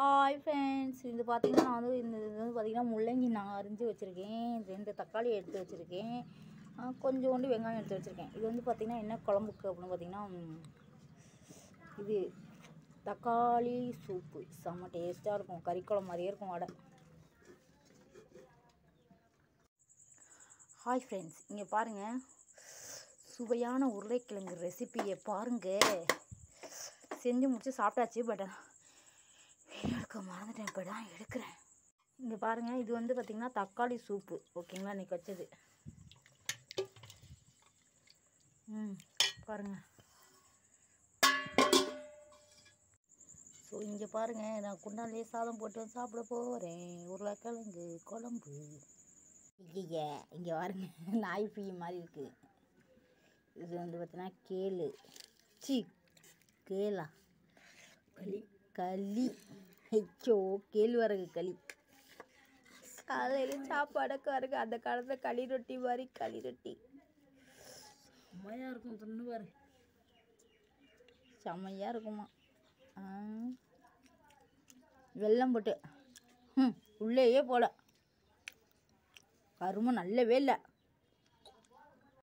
Hi friends இது பார்த்தீங்கன்னா நான் வந்து இந்த இது வந்து பார்த்தீங்கன்னா முள்ளங்கி நான் அரிஞ்சு வச்சுருக்கேன் ரெண்டு தக்காளி எடுத்து வச்சுருக்கேன் கொஞ்சோண்டு வெங்காயம் எடுத்து வச்சுருக்கேன் இது வந்து பார்த்திங்கன்னா என்ன குழம்புக்கு அப்படின்னு பார்த்தீங்கன்னா ம், இது தக்காளி சூப்பு செம்ம டேஸ்ட்டாக இருக்கும் கறி குழம்பு மாதிரியே இருக்கும் வடை ஹாய் ஃப்ரெண்ட்ஸ் இங்கே பாருங்கள் சுவையான உருளைக்கிழங்கு ரெசிபியை பாருங்கள் செஞ்சு முடிச்சு சாப்பிட்டாச்சு பட் வீடியோ எடுக்க மறந்துட்டேன் இப்போ தான் எடுக்கிறேன் இங்கே பாருங்கள் இது வந்து பார்த்திங்கன்னா தக்காளி சூப்பு ஓகேங்களா இன்றைக்கி வச்சது ம் பாருங்கள் ஸோ இங்கே பாருங்கள் நான் குண்டாலே சாதம் போட்டு சாப்பிட போகிறேன் உருளைக்கிழங்கு குழம்பு ஐய இங்கே பாருங்க நாய் பீ மாதிரி இருக்குது இது வந்து பார்த்தீங்கன்னா கேளு சி கேளா களி களி ஐயோ கேழ்வரகு களி காலையில் சாப்பாடுக்கு வருங்க அந்த காலத்தில் களி ரொட்டி மாதிரி களி ரொட்டி செம்மையாக இருக்கும் தின்னு பாரு செம்மையாக இருக்குமா ஆ. வெல்லம் போட்டு ம் உள்ளேயே போல கருமம் நல்லவே இல்லை